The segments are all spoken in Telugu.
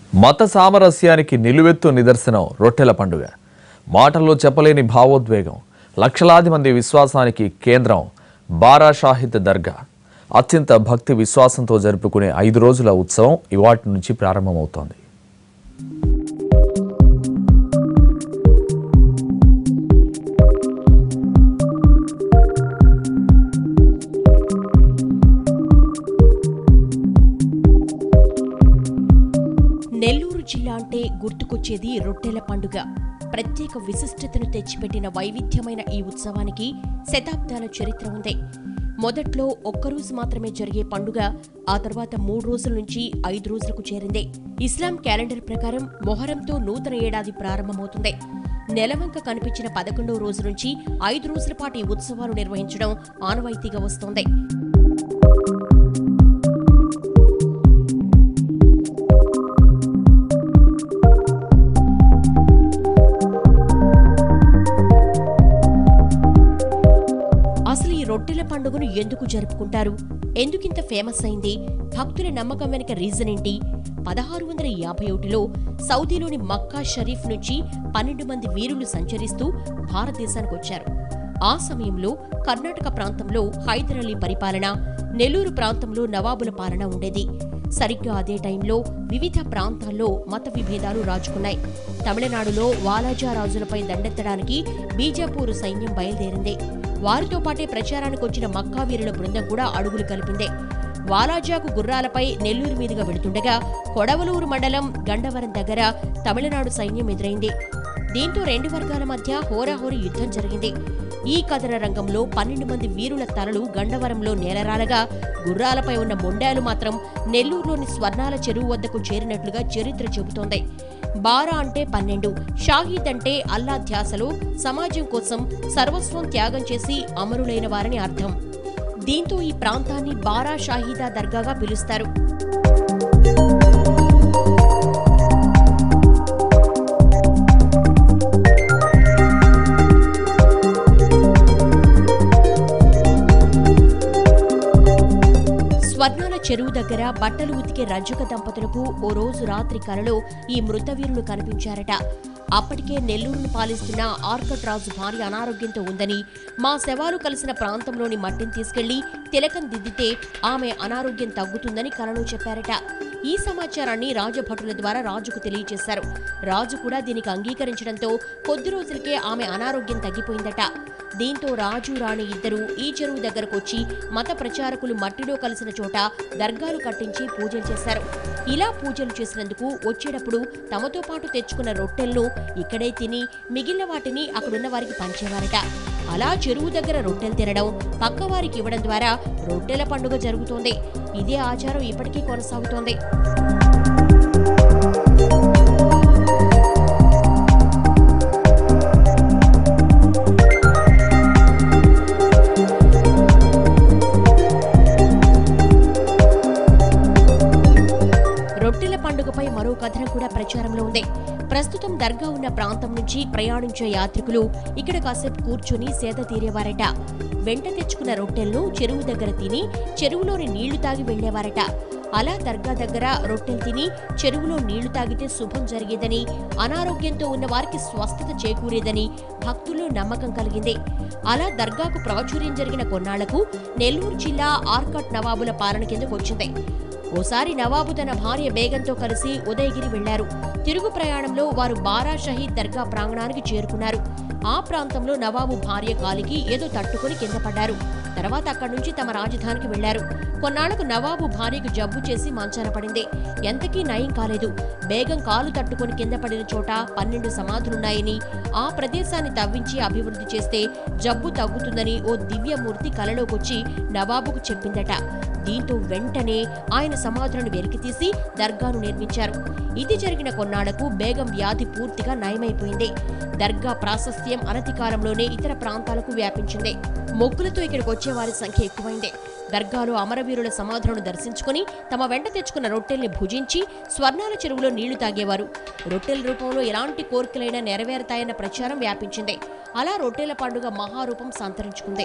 మత సామరస్యానికి నిలువెత్తు నిదర్శనం రొట్టెల పండుగ మాటల్లో చెప్పలేని భావోద్వేగం లక్షలాది మంది విశ్వాసానికి కేంద్రం బారా షాహిద్ దర్గా అత్యంత భక్తి విశ్వాసంతో జరుపుకునే ఐదు రోజుల ఉత్సవం ఇవాటి నుంచి ప్రారంభమవుతోంది నెల్లూరు జిల్లా అంటే గుర్తుకొచ్చేది రొట్టెల పండుగ ప్రత్యేక విశిష్టతను తెచ్చిపెట్టిన వైవిధ్యమైన ఈ ఉత్సవానికి శతాబ్దాల చరిత్ర ఉంది మొదట్లో ఒక్కరోజు మాత్రమే జరిగే పండుగ ఆ తర్వాత మూడు రోజుల నుంచి ఐదు రోజులకు చేరింది ఇస్లాం క్యాలెండర్ ప్రకారం మొహరంతో నూతన ఏడాది ప్రారంభమవుతుంది నెలవంక కనిపించిన పదకొండవ రోజు నుంచి ఐదు రోజుల పాటు ఈ ఉత్సవాలు నిర్వహించడం ఆనవాయితీగా వస్తోంది అసలు ఈ రొట్టెల పండుగను ఎందుకు జరుపుకుంటారు ఎందుకింత ఫేమస్ అయింది భక్తుల నమ్మకం వెనుక రీజన్ ఏంటి పదహారు వందల యాభై ఒకటిలో సౌదీలోని మక్కా షరీఫ్ నుంచి పన్నెండు మంది వీరులు సంచరిస్తూ భారతదేశానికి వచ్చారు ఆ సమయంలో కర్ణాటక ప్రాంతంలో హైదర్ అలీ పరిపాలన నెల్లూరు ప్రాంతంలో నవాబుల పాలన ఉండేది సరిగ్గా అదే టైంలో వివిధ ప్రాంతాల్లో మత విభేదాలు రాజుకున్నాయి తమిళనాడులో వాలాజా రాజులపై దండెత్తడానికి బీజాపూర్ సైన్యం బయలుదేరింది వారితో పాటే ప్రచారానికి వచ్చిన మక్కా వీరుల బృందం కూడా అడుగులు కలిపిందే వాలాజాకు గుర్రాలపై నెల్లూరు మీదుగా వెళుతుండగా కొడవలూరు మండలం గండవరం దగ్గర తమిళనాడు సైన్యం ఎదురైంది దీంతో రెండు వర్గాల మధ్య హోరాహోరీ యుద్ధం జరిగింది ఈ కథన రంగంలో పన్నెండు మంది వీరుల తలలు గండవరంలో నేలరాలగా గుర్రాలపై ఉన్న మొండాలు మాత్రం నెల్లూరులోని స్వర్ణాల చెరువు వద్దకు చేరినట్లుగా చరిత్ర చెబుతోంది బారా అంటే పన్నెండు షాహీద్ అంటే అల్లా ధ్యాసలో సమాజం కోసం సర్వస్వం త్యాగం చేసి అమరులైన వారని అర్థం దీంతో ఈ ప్రాంతాన్ని బారా షాహీదా దర్గాగా పిలుస్తారు స్వర్ణాల చెరువు దగ్గర బట్టలు ఉతికే రజక దంపతులకు ఓ రోజు రాత్రి కలలో ఈ మృతవీరులు కనిపించారట అప్పటికే నెల్లూరును పాలిస్తున్న ఆర్కట్ రాజు భార్య అనారోగ్యంతో ఉందని మా శవాలు కలిసిన ప్రాంతంలోని మట్టిని తీసుకెళ్లి తిలకం దిద్దితే ఆమె అనారోగ్యం తగ్గుతుందని కలలో చెప్పారట ఈ సమాచారాన్ని రాజభటుల ద్వారా రాజుకు తెలియజేశారు రాజు కూడా దీనికి అంగీకరించడంతో కొద్ది రోజులకే ఆమె అనారోగ్యం తగ్గిపోయిందట దీంతో రాజు రాణి ఇద్దరు ఈ చెరువు దగ్గరకు వచ్చి మత ప్రచారకులు మట్టిలో కలిసిన చోట దర్గాలు కట్టించి పూజలు చేశారు ఇలా పూజలు చేసినందుకు వచ్చేటప్పుడు తమతో పాటు తెచ్చుకున్న రొట్టెలను ఇక్కడే తిని మిగిలిన వాటిని అక్కడున్న వారికి పంచేవారట అలా చెరువు దగ్గర రొట్టెలు తినడం పక్కవారికి ఇవ్వడం ద్వారా రొట్టెల పండుగ జరుగుతోంది ఇదే ఆచారం ఇప్పటికీ కొనసాగుతోంది రొట్టెల పండుగపై మరో కథనం కూడా ప్రచారంలో ఉంది ప్రస్తుతం దర్గా ఉన్న ప్రాంతం నుంచి ప్రయాణించే యాత్రికులు ఇక్కడ కాసేపు కూర్చుని సేద తీరేవారట వెంట తెచ్చుకున్న రొట్టెలను చెరువు దగ్గర తిని చెరువులోని నీళ్లు తాగి వెళ్లేవారట అలా దర్గా దగ్గర రొట్టెలు తిని చెరువులో నీళ్లు తాగితే శుభం జరిగేదని అనారోగ్యంతో ఉన్న వారికి స్వస్థత చేకూరేదని భక్తుల్లో నమ్మకం కలిగింది అలా దర్గాకు ప్రాచుర్యం జరిగిన కొన్నాళ్లకు నెల్లూరు జిల్లా ఆర్కట్ నవాబుల పాలన కిందకు వచ్చింది ఓసారి నవాబు తన భార్య బేగంతో కలిసి ఉదయగిరి వెళ్లారు తిరుగు ప్రయాణంలో వారు బారా షహీద్ దర్గా ప్రాంగణానికి చేరుకున్నారు ఆ ప్రాంతంలో నవాబు భార్య కాలికి ఏదో తట్టుకుని కింద పడ్డారు తర్వాత అక్కడి నుంచి తమ రాజధానికి వెళ్లారు కొన్నాళ్లకు నవాబు భార్యకు జబ్బు చేసి మంచాన పడింది ఎంతకీ నయం కాలేదు బేగం కాలు తట్టుకొని కింద పడిన చోట పన్నెండు సమాధులున్నాయని ఆ ప్రదేశాన్ని తవ్వించి అభివృద్ధి చేస్తే జబ్బు తగ్గుతుందని ఓ దివ్యమూర్తి కలలోకొచ్చి నవాబుకు చెప్పిందట దీంతో వెంటనే ఆయన సమాధులను వెలికితీసి దర్గాను నిర్మించారు ఇది జరిగిన కొన్నాళ్లకు బేగం వ్యాధి పూర్తిగా నయమైపోయింది దర్గా ప్రాశస్త్యం అనతి కాలంలోనే ఇతర ప్రాంతాలకు వ్యాపించింది మొక్కులతో ఇక్కడికి వచ్చే వారి సంఖ్య ఎక్కువైంది దర్గాలో అమరవీరుల సమాధులను దర్శించుకుని తమ వెంట తెచ్చుకున్న రొట్టెల్ని భుజించి స్వర్ణాల చెరువులో నీళ్లు తాగేవారు రొట్టెల రూపంలో ఎలాంటి కోరికలైనా నెరవేరుతాయన్న ప్రచారం వ్యాపించింది అలా రొట్టెల పండుగ మహారూపం సంతరించుకుంది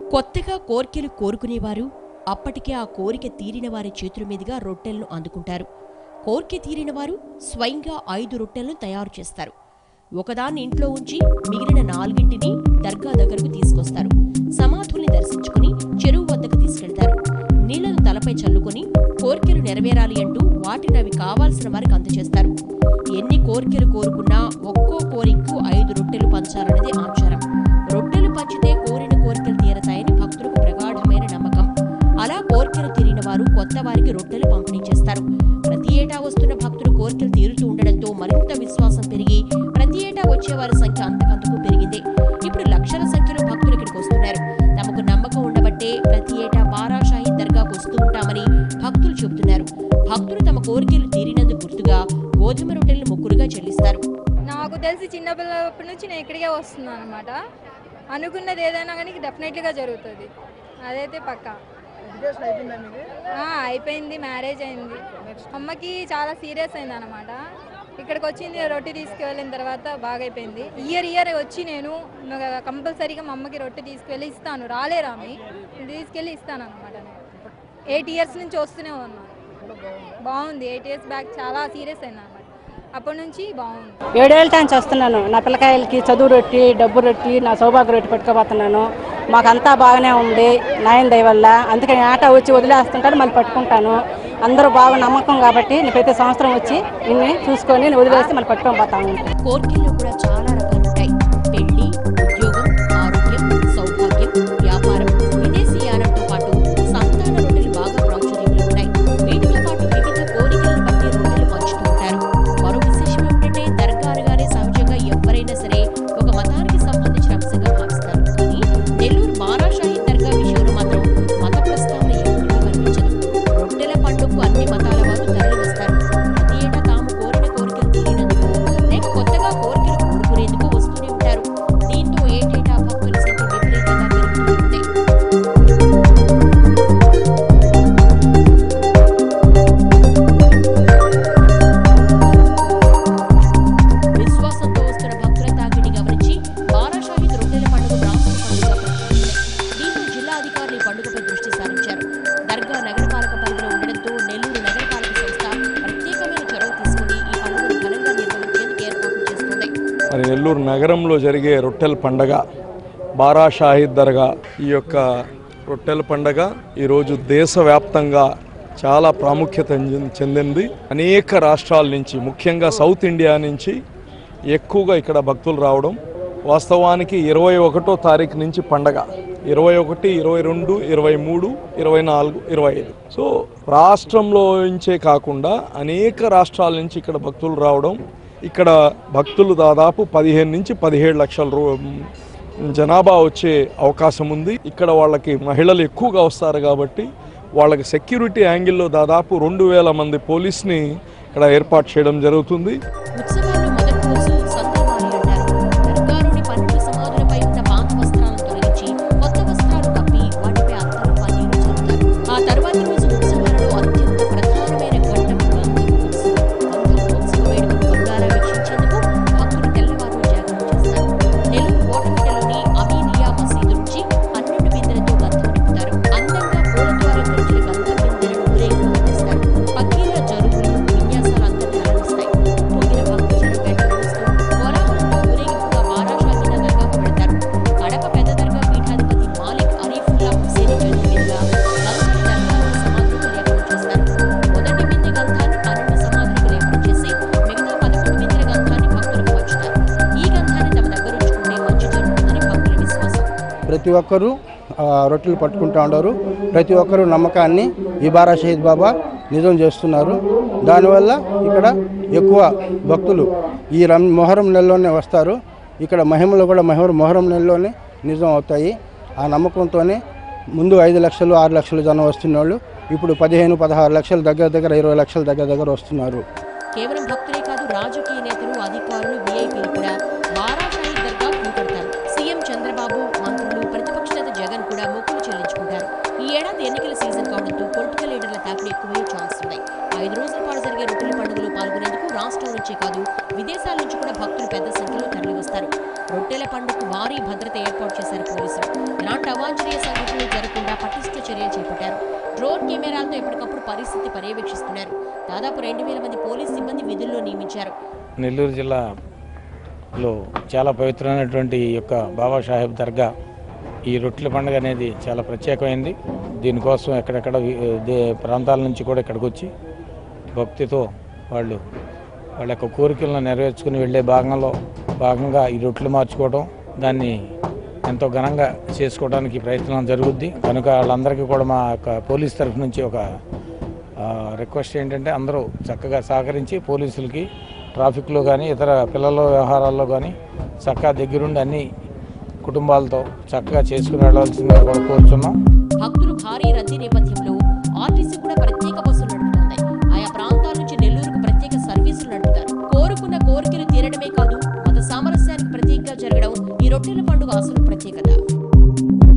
కొత్తగా కోర్కెలు కోరుకునేవారు అప్పటికే ఆ కోరిక తీరిన వారి చేతుల మీదుగా రొట్టెలను అందుకుంటారు కోరిక తీరిన వారు స్వయంగా ఐదు రొట్టెలను తయారు చేస్తారు ఒకదాన్ని ఇంట్లో ఉంచి మిగిలిన నాలుగింటిని దర్గా దగ్గరకు తీసుకొస్తారు సమాధుల్ని దర్శించుకుని చెరువు వద్దకు తీసుకెళ్తారు నీళ్లను తలపై చల్లుకొని కోర్కెలు నెరవేరాలి అంటూ వాటిని అవి కావాల్సిన వారికి అందజేస్తారు ఎన్ని కోరికలు కోరుకున్నా ఒక్కో కోరికకు ఐదు రొట్టెలు పంచాలన్నది ఆచారం రొట్టెలు పంచితే కోరిన కోరికలు తీరతాయని భక్తులకు ప్రగాఢమైన నమ్మకం అలా కోరికలు తీరిన వారు కొత్త వారికి రొట్టెలు పంపిణీ చేస్తారు ప్రతి ఏటా వస్తున్న భక్తులు కోరికలు తీరుతూ ఉండడంతో మరింత విశ్వాసం పెరిగి ప్రతి ఏటా వచ్చేవారి సంఖ్య అంతకంతకు పెరిగింది ఇప్పుడు లక్షల సంఖ్యలో భక్తులు ఇక్కడికి వస్తున్నారు తమకు నమ్మకం ఉండబట్టే ప్రతి ఏటా బారాషాహి దర్గాకు వస్తూ ఉంటామని భక్తులు చెబుతున్నారు భక్తులు తమ కోరికలు తీరినందుకు గుర్తుగా గోధుమ రొట్టెలను ముగ్గురుగా చెల్లిస్తారు నాకు తెలిసి చిన్నపిల్లప్పటి నుంచి నేను ఇక్కడికే వస్తున్నాను అనమాట అనుకున్నది ఏదైనా కానీ డెఫినెట్లీగా జరుగుతుంది అదైతే పక్కా ఆ, అయిపోయింది మ్యారేజ్ అయింది అమ్మకి చాలా సీరియస్ అయింది అనమాట ఇక్కడికి వచ్చింది రొట్టె తీసుకువెళ్ళిన తర్వాత బాగా అయిపోయింది ఇయర్ ఇయర్ వచ్చి నేను కంపల్సరీగా మా అమ్మకి రొట్టె తీసుకువెళ్ళి ఇస్తాను రాలేరు ఆమె తీసుకెళ్ళి ఇస్తాను అనమాట ఎయిట్ ఇయర్స్ నుంచి వస్తూనే ఉన్నాను బాగుంది ఎయిట్ ఇయర్స్ బ్యాక్ చాలా సీరియస్ అయింది అనమాట అప్పటి నుంచి బాగుంది ఏడేళ్ళ నుంచి వస్తున్నాను నా పిల్లకాయలకి చదువు రొట్టి డబ్బు రొట్టి నా సౌభాగ్య రొట్టి పట్టుకోబోతున్నాను మాకంతా బాగానే ఉంది నాయన దయ వల్ల అందుకని ఆట వచ్చి వదిలేస్తుంటాను మళ్ళీ పట్టుకుంటాను అందరూ బాగా నమ్మకం కాబట్టి నేను ప్రతి సంవత్సరం వచ్చి ఇన్ని చూసుకొని నేను వదిలేసి మళ్ళీ పట్టుకొని పోతాను కోర్కెల్లో కూడా చాలా రకాలుంటాయి పెళ్లి ఉద్యోగం ఆరోగ్యం సౌభాగ్యం వ్యాపారం విదేశీయానంతో పాటు సంతాన రొట్టెలు బాగా ప్రాచుర్యంలో ఉన్నాయి వీటితో పాటు వివిధ కోరికలను బట్టి రొట్టెలు పంచుతూ ఉంటారు మరో విశేషం ఏమిటంటే దర్గా అనగానే సహజంగా ఎవరైనా సరే ఒక మతానికి సంబంధించిన అంశంగా భావిస్తారు కానీ నెల్లూరు బారాషాహి దర్గా విషయంలో మాత్రం మత ప్రస్తావన ఎక్కడా కనిపించదు రొట్టెల పండుగకు అన్ని మతాల వారు తరలి వస్తారు ప్రతి ఏటా తాము కోరిన కోరికలు తీరినందుకు లేక కొత్తగా కోరికలు కోరుకునేందుకు వస్తూనే ఉంటారు దీంతో ఏటేటా భక్తుల సంఖ్య విపరీతంగా పెరుగుతూ ఉంది విశ్వాసంతో వస్తున్న భక్తుల తాకిడిని గమనించి బారాషాహిద్ రొట్టెల పండుగ బ్రాహ్మణ పండుగ ప్రకటించింది దీంతో జిల్లా అధికారులు ఈ పండుగపై దృష్టి సారించారు దర్గా నగరపాలక పరిధిలో ఉండడంతో నెల్లూరు నగరపాలక సంస్థ ప్రత్యేకమైన చొరవ తీసుకుని ఈ పండుగను ఘనంగా నిర్వహించేందుకు ఏర్పాట్లు చేస్తుంది మరి నెల్లూరు నగరంలో జరిగే రొట్టెల పండగ బారా షాహిద్ దర్గా ఈ యొక్క రొట్టెల పండగ ఈరోజు దేశవ్యాప్తంగా చాలా ప్రాముఖ్యత చెంది- చెందింది అనేక రాష్ట్రాల నుంచి ముఖ్యంగా సౌత్ ఇండియా నుంచి ఎక్కువగా ఇక్కడ భక్తులు రావడం వాస్తవానికి ఇరవై ఒకటో తారీఖు నుంచి పండగ ఇరవై ఒకటి ఇరవై రెండు ఇరవై మూడు ఇరవై నాలుగు ఇరవై ఐదు సో రాష్ట్రంలో నుంచే కాకుండా అనేక రాష్ట్రాల నుంచి ఇక్కడ భక్తులు రావడం ఇక్కడ భక్తులు దాదాపు పదిహేను నుంచి పదిహేడు లక్షల రూ జనాభా వచ్చే అవకాశం ఉంది ఇక్కడ వాళ్ళకి మహిళలు ఎక్కువగా వస్తారు కాబట్టి వాళ్ళకి సెక్యూరిటీ యాంగిల్లో దాదాపు రెండు వేల మంది పోలీస్ని ఇక్కడ ఏర్పాటు చేయడం జరుగుతుంది ఉత్సవాల్లో మొదటి రోజు సందర్భాలు అంటారు దర్గాలోని పన్నెండు సమాధులపై ఉన్న పాత వస్త్రాలను తొలగించి కొత్త వస్త్రాలు కప్పి వాటిపై అత్తరు పన్నీరు చల్లుతారు ఆ తర్వాతి రోజు ఉత్సవాలలో అత్యంత ప్రధానమైన ఘట్టం గంధం ఉత్సవం గంధం ఉత్సవ వేడుకను కరుణారా వీక్షించేందుకు భక్తులు తెల్లవారు జాగరణ చేస్తారు నెల్లూరు కోటమిట్టలోని అమీనియా మసీదు నుంచి పన్నెండు బిందెలతో గంధం నింపుతారు అందంగా పూలతో అలంకరించిన గంధం బిందెలను ఊరేగింపు తీస్తారు పక్కీల జరుగులు విన్యాసాలు అందరినీ అలరిస్తాయి పొంగిన భక్తజనం వెంట నడుస్తూ కోలాహలంతో ఊరేగింపుగా బారాషాహి దర్గాకు వెళతారు కడప పెద్ద దర్గా పీఠాధిపతి మాలిక్ అరీఫుల్లా హుసేని చేతుల మీదుగా గంధాన్ని దర్గాలోని సమాధులకు లేపనం చేస్తారు మొదటి బిందె గంధాన్ని పన్నెండు సమాధులకు లేపనం చేసి మిగతా పదకొండు బిందెల గంధాన్ని భక్తులకు పంచుతారు ఈ గంధాన్ని తమ దగ్గర ఉంచుకుంటే మంచి జరుగుతుందని భక్తుల విశ్వాసం ప్రతి ఒక్కరూ ఆ, రొట్టెలు పట్టుకుంటూ ఉండరు ప్రతి ఒక్కరూ నమ్మకాన్ని ఈ బారా షహీద్ బాబా నిజం చేస్తున్నారు దానివల్ల ఇక్కడ ఎక్కువ భక్తులు ఈ రం మొహరం నెలలోనే వస్తారు ఇక్కడ మహిమలు కూడా మహిమ మొహరం నెలలోనే నిజం అవుతాయి ఆ నమ్మకంతోనే ముందు ఐదు లక్షలు ఆరు లక్షలు జనం వస్తున్నోళ్ళు ఇప్పుడు పదిహేను పదహారు లక్షల దగ్గర దగ్గర ఇరవై లక్షల దగ్గర దగ్గర వస్తున్నారు కేవలం భక్తులే కాదు రాజకీయ నేతలు అధికారులు వీఐపీలు కూడా బారాషాహి దర్గా కూకడతారు సీఎం చంద్రబాబు మంత్రులు ప్రతిపక్ష నేత జగన్ కూడా మొక్కులు చెల్లించుకుంటారు ఈ ఏడాది ఎన్నికల సీజన్ కావడంతో పొలిటికల్ లీడర్ల తాకిడి ఎక్కువయ్యే ఛాన్స్ ఉన్నాయి ఐదు రోజుల పాటు జరిగే రొట్టెల పండుగలో పాల్గొనేందుకు రాష్ట్రం నుంచే కాదు విదేశాల నుంచి కూడా భక్తులు పెద్ద సంఖ్యలో తరలివస్తారు రొట్టెల పండుగకు భారీ భద్రత ఏర్పాటు చేశారు పోలీసులు ఎలాంటి అవాంఛనీయ సంఘటనలు జరగకుండా పటిష్ట చర్యలు చేపట్టారు డ్రోన్ కెమెరాలతో ఎప్పటికప్పుడు పరిస్థితి పర్యవేక్షిస్తున్నారు దాదాపు రెండు వేల మంది పోలీస్ సిబ్బంది విధుల్లో నియమించారు నెల్లూరు జిల్లాలో చాలా పవిత్రమైనటువంటి ఈ యొక్క బాబా సాహెబ్ దర్గా ఈ రొట్టెల పండుగ అనేది చాలా ప్రత్యేకమైంది దీనికోసం ఎక్కడెక్కడ వి- దే ప్రాంతాల నుంచి కూడా ఇక్కడికి వచ్చి భక్తితో వాళ్ళు వాళ్ళ యొక్క కోరికలను నెరవేర్చుకుని వెళ్ళే భాగంలో భాగంగా ఈ రొట్టెలు మార్చుకోవడం దాన్ని ఎంతో ఘనంగా చేసుకోవడానికి ప్రయత్నం జరుగుద్ది కనుక వాళ్ళందరికీ కూడా మా యొక్క పోలీస్ తరఫు నుంచి ఒక ఆ, రిక్వెస్ట్ ఏంటంటే అందరూ చక్కగా సహకరించి పోలీసులకి ట్రాఫిక్లో కానీ ఇతర పిల్లల వ్యవహారాల్లో కానీ చక్కగా దగ్గరుండి అన్ని కుటుంబాలతో చక్కగా చేసుకుని వెళ్ళవలసిందిగా కూడా కోరుతున్నాం భక్తులు భారీ రద్దీ నేపథ్యంలో ఆర్టీసీ కూడా ప్రత్యేక బస్సులు నడుపుతోంది ఆయా ప్రాంతాల నుంచి నెల్లూరుకు ప్రత్యేక సర్వీసులు నడుపుతారు కోరుకున్న కోరికలు తీరడమే కాదు మత సామరస్యానికి ప్రతీకగా జరగడం ఈ రొట్టెల పండుగ అసలు ప్రత్యేకత